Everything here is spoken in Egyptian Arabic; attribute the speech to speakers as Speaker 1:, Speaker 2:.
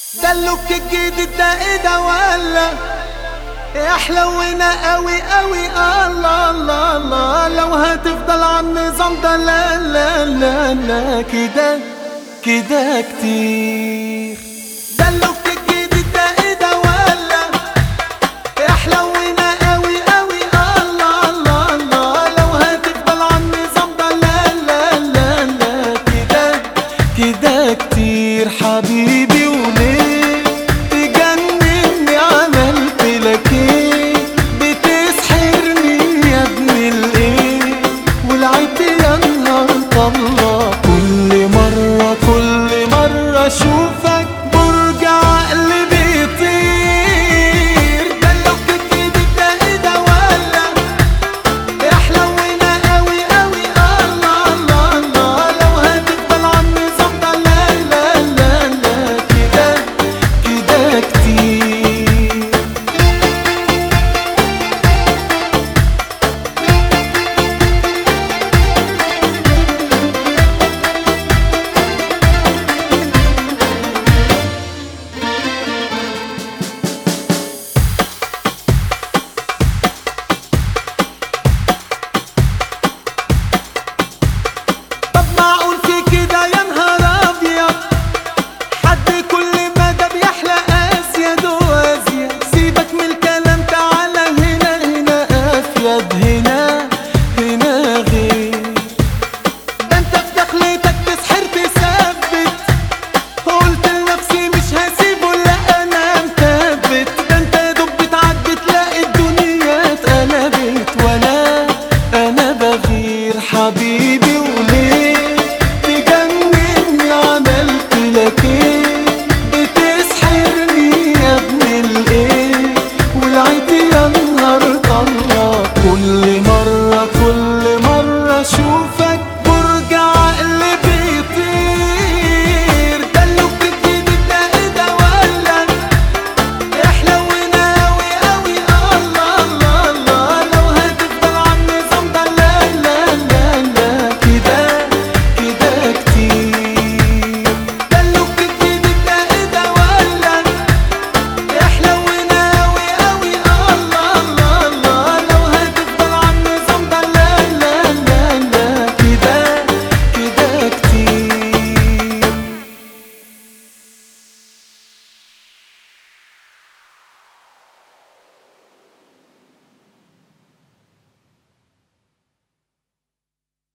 Speaker 1: ده اللوك الجديد ده ايه ده ولا احلى ونا قوي قوي الله الله الله لو هتفضل على النظام ده لا لا لا لا كده كده كتير ده اللوك الجديد ده ايه ده ولا احلى ونا قوي قوي الله الله الله لو هتفضل على النظام ده لا لا لا لا كده كده كتير حبيبي وليه تجنني عملت لك ايه بتسحرني يا ابن الايه ولعبت يا نهار الله كل مرة كل مرة اشوف